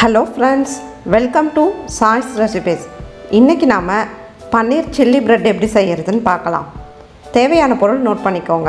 hello friends welcome to choice recipes இன்றைக்கி நாம் பன்னீர் chilli bread எப்படி செய்கிறதுன்னு பார்க்கலாம் தேவையான பொருள் நோட் பண்ணிக்கோங்க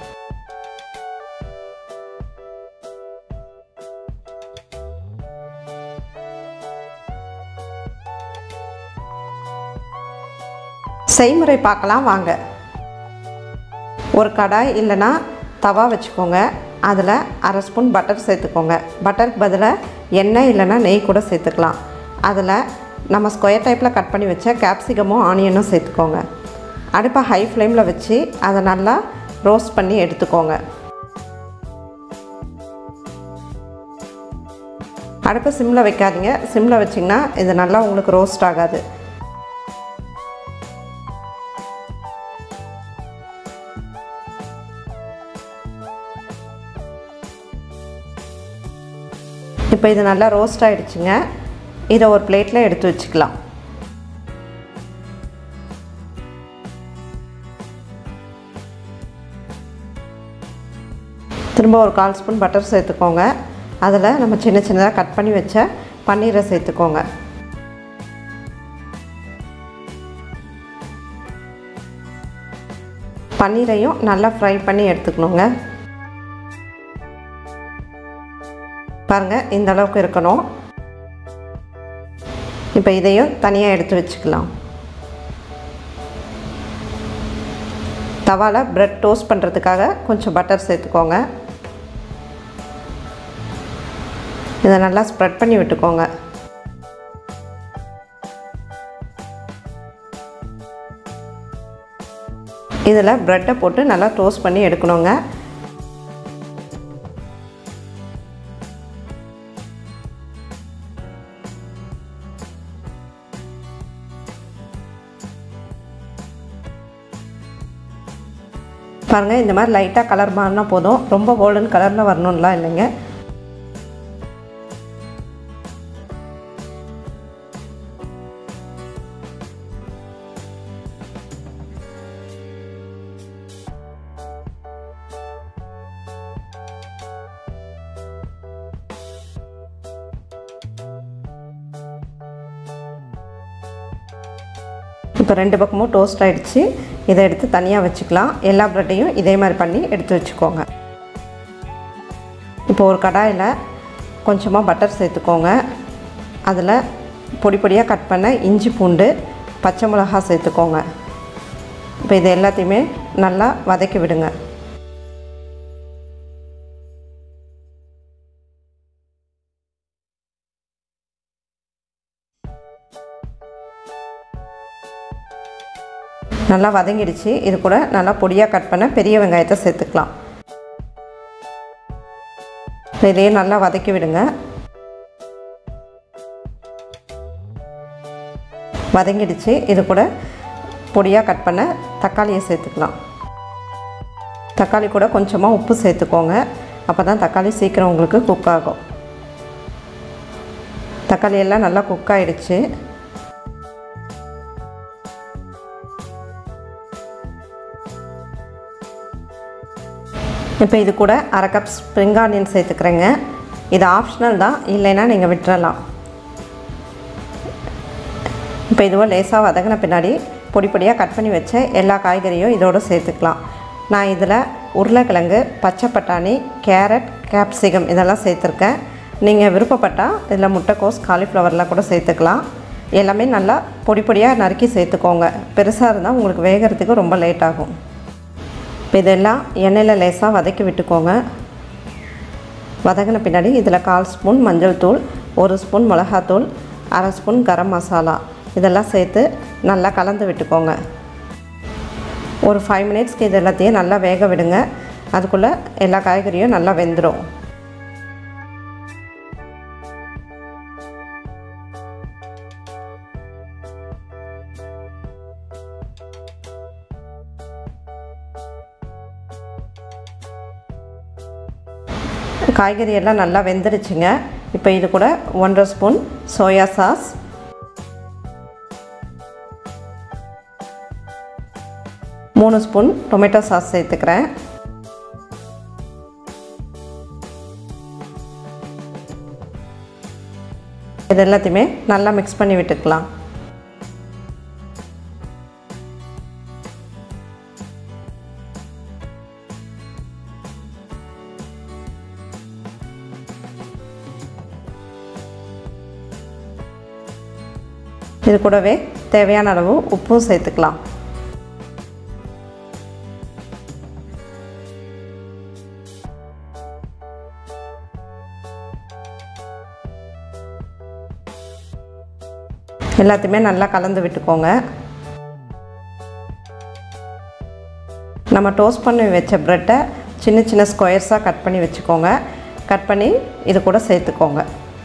செய்முறை பார்க்கலாம் வாங்க ஒரு கடாய் இல்லைன்னா தவா வச்சுக்கோங்க அதில் அரை ஸ்பூன் பட்டர் சேர்த்துக்கோங்க பட்டருக்கு பதிலாக எண்ணெய் இல்லைன்னா நெய் கூட சேர்த்துக்கலாம் அதில் நம்ம ஸ்கொயர் டைப்பில் கட் பண்ணி வச்ச கேப்சிகமும் ஆனியனும் சேர்த்துக்கோங்க அடுப்பை ஹை ஃப்ளேமில் வச்சு அதை நல்லா ரோஸ்ட் பண்ணி எடுத்துக்கோங்க அடுப்பை சிம்மில் வைக்காதீங்க சிம்மில் வச்சிங்கன்னா இது நல்லா உங்களுக்கு ரோஸ்ட் ஆகாது இப்போ இது நல்லா ரோஸ்ட் ஆகிடுச்சுங்க இதை ஒரு பிளேட்டில் எடுத்து வச்சுக்கலாம் திரும்ப ஒரு கால் ஸ்பூன் பட்டர் சேர்த்துக்கோங்க அதில் நம்ம சின்ன சின்னதாக கட் பண்ணி வச்ச பன்னீரை சேர்த்துக்கோங்க பன்னீரையும் நல்லா ஃப்ரை பண்ணி எடுத்துக்கணுங்க பாருங்கள் இந்த அளவுக்கு இருக்கணும் இப்போ இதையும் தனியாக எடுத்து வச்சுக்கலாம் தவாவில் ப்ரெட் டோஸ்ட் பண்ணுறதுக்காக கொஞ்சம் பட்டர் சேர்த்துக்கோங்க இதை நல்லா ஸ்ப்ரெட் பண்ணி விட்டுக்கோங்க இதில் ப்ரெட்டை போட்டு நல்லா டோஸ்ட் பண்ணி எடுக்கணுங்க பாருங்கள் இந்த மாதிரி லைட்டாக கலர் மாறினா போதும் ரொம்ப கோல்டன் கலரில் வரணும்லாம் இல்லைங்க இப்போ ரெண்டு பக்கமும் டோஸ்ட் ஆகிடுச்சு இதை எடுத்து தனியாக வச்சுக்கலாம் எல்லா ப்ரெட்டையும் இதே மாதிரி பண்ணி எடுத்து வச்சுக்கோங்க இப்போ ஒரு கடாயில் கொஞ்சமாக பட்டர் சேர்த்துக்கோங்க அதில் பொடி பொடியாக கட் பண்ண இஞ்சி பூண்டு பச்சை மிளகா சேர்த்துக்கோங்க இப்போ இது எல்லாத்தையுமே நல்லா வதக்கி விடுங்க நல்லா வதங்கிடுச்சு இது கூட நல்லா பொடியாக கட் பண்ண பெரிய வெங்காயத்தை சேர்த்துக்கலாம் இதையே நல்லா வதக்கி விடுங்க வதங்கிடுச்சு இது கூட பொடியாக கட் பண்ண தக்காளியை சேர்த்துக்கலாம் தக்காளி கூட கொஞ்சமாக உப்பு சேர்த்துக்கோங்க அப்போ தான் தக்காளி சீக்கிரம் உங்களுக்கு குக் ஆகும் தக்காளி எல்லாம் நல்லா குக் ஆகிடுச்சு இப்போ இது கூட அரை கப் ஸ்ப்ரிங் ஆனியன் சேர்த்துக்கிறேங்க இது ஆப்ஷனல் தான் இல்லைன்னா நீங்கள் விட்டுறலாம் இப்போ இதுவோ லேசாக வதங்கின பின்னாடி பொடி பொடியாக கட் பண்ணி வச்ச எல்லா காய்கறியும் இதோடு சேர்த்துக்கலாம் நான் இதில் உருளைக்கிழங்கு பச்சை பட்டாணி கேரட் கேப்சிகம் இதெல்லாம் சேர்த்துருக்கேன் நீங்கள் விருப்பப்பட்டால் இதில் முட்டைக்கோஸ் காலிஃப்ளவர்லாம் கூட சேர்த்துக்கலாம் எல்லாமே நல்லா பொடி பொடியாக நறுக்கி சேர்த்துக்கோங்க பெருசாக இருந்தால் உங்களுக்கு வேகிறதுக்கு ரொம்ப லேட் ஆகும் இப்போ இதெல்லாம் எண்ணெயில் லேசாக வதக்கி விட்டுக்கோங்க வதங்கின பின்னாடி இதில் கால் ஸ்பூன் மஞ்சள் தூள் ஒரு ஸ்பூன் மிளகாத்தூள் அரை ஸ்பூன் கரம் மசாலா இதெல்லாம் சேர்த்து நல்லா கலந்து விட்டுக்கோங்க ஒரு ஃபைவ் மினிட்ஸ்க்கு இது எல்லாத்தையும் நல்லா வேக விடுங்க அதுக்குள்ளே எல்லா காய்கறியும் நல்லா வெந்துடும் காய்கறி எல்லாம் நல்லா வெந்துருச்சுங்க இப்போ இது கூட ஒன்றரை ஸ்பூன் சோயா சாஸ் மூணு ஸ்பூன் டொமேட்டோ சாஸ் சேர்த்துக்கிறேன் இது எல்லாத்தையுமே நல்லா மிக்ஸ் பண்ணி விட்டுக்கலாம் இது கூடவே தேவையான அளவு உப்பும் சேர்த்துக்கலாம் எல்லாத்தையுமே நல்லா கலந்து விட்டுக்கோங்க நம்ம டோஸ்ட் பண்ணி வச்ச ப்ரெட்டை சின்ன சின்ன ஸ்கொயர்ஸாக கட் பண்ணி வச்சுக்கோங்க கட் பண்ணி இது கூட சேர்த்துக்கோங்க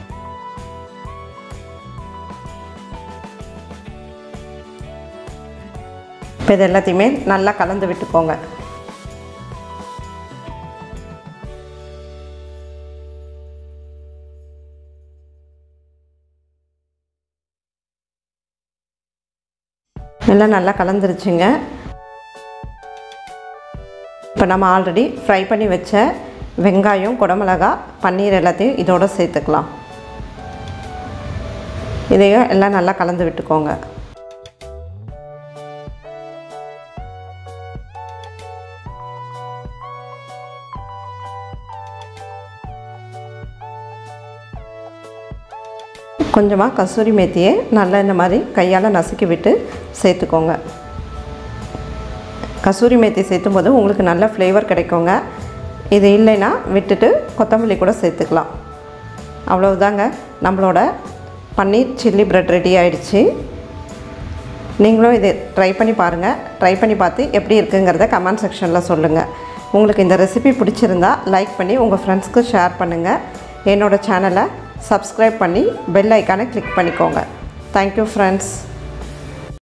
இப்போ இது எல்லாத்தையுமே நல்லா கலந்து விட்டுக்கோங்க எல்லாம் நல்லா கலந்துருச்சுங்க இப்போ நம்ம ஆல்ரெடி ஃப்ரை பண்ணி வச்ச வெங்காயம் குடமிளகா பன்னீர் எல்லாத்தையும் இதோடு சேர்த்துக்கலாம் இதையும் எல்லாம் நல்லா கலந்து விட்டுக்கோங்க கொஞ்சமாக கசூரி மேத்தியை நல்லா இந்த மாதிரி கையால் நசுக்கி விட்டு சேர்த்துக்கோங்க கசூரி மேத்தி சேர்த்தும் போது உங்களுக்கு நல்ல ஃப்ளேவர் கிடைக்குங்க இது இல்லைன்னா விட்டுட்டு கொத்தமல்லி கூட சேர்த்துக்கலாம் அவ்வளவுதாங்க நம்மளோட பன்னீர் சில்லி ப்ரெட் ரெடி ஆயிடுச்சு நீங்களும் இதை ட்ரை பண்ணி பாருங்கள் ட்ரை பண்ணி பார்த்து எப்படி இருக்குங்கிறத கமெண்ட் செக்ஷனில் சொல்லுங்கள் உங்களுக்கு இந்த ரெசிபி பிடிச்சிருந்தா லைக் பண்ணி உங்கள் ஃப்ரெண்ட்ஸ்க்கு ஷேர் பண்ணுங்கள் என்னோடய சேனலை சப்ஸ்கிரைப் பண்ணி பெல் ஐக்கானை கிளிக் பண்ணிக்கோங்க தேங்க்யூ ஃப்ரெண்ட்ஸ்